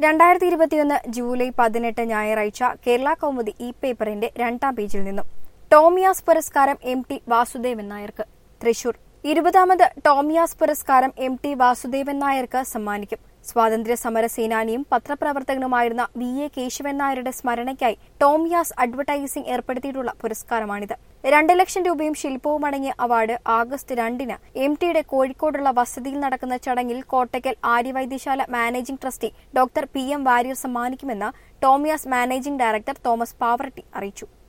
രണ്ടായിരത്തി ഇരുപത്തിയൊന്ന് ജൂലൈ പതിനെട്ട് ഞായറാഴ്ച കേരള കൗമുദി ഇ പേപ്പറിന്റെ രണ്ടാം പേജിൽ നിന്നും ടോമിയാസ് പുരസ്കാരം എം ടി വാസുദേവൻ നായർക്ക് തൃശൂർ ഇരുപതാമത് ടോമിയാസ് പുരസ്കാരം എം ടി വാസുദേവൻ നായർക്ക് സമ്മാനിക്കും സ്വാതന്ത്ര്യ സമര സേനാനിയും പത്രപ്രവർത്തകനുമായിരുന്ന വി എ കേശവൻ നായരുടെ സ്മരണയ്ക്കായി ടോമിയാസ് അഡ്വർടൈസിംഗ് ഏർപ്പെടുത്തിയിട്ടുള്ള പുരസ്കാരമാണിത് രണ്ട് ലക്ഷം രൂപയും ശില്പവും അടങ്ങിയ അവാർഡ് ആഗസ്റ്റ് രണ്ടിന് എം ടിയുടെ കോഴിക്കോടുള്ള വസതിയിൽ നടക്കുന്ന ചടങ്ങിൽ Kottakkal Arya Vaidya Sala managing trustee doctor P M Warrier സമ്മാനിക്കുമെന്ന് ടോമിയാസ് മാനേജിംഗ് ഡയറക്ടർ തോമസ് പാവറട്ടി അറിയിച്ചു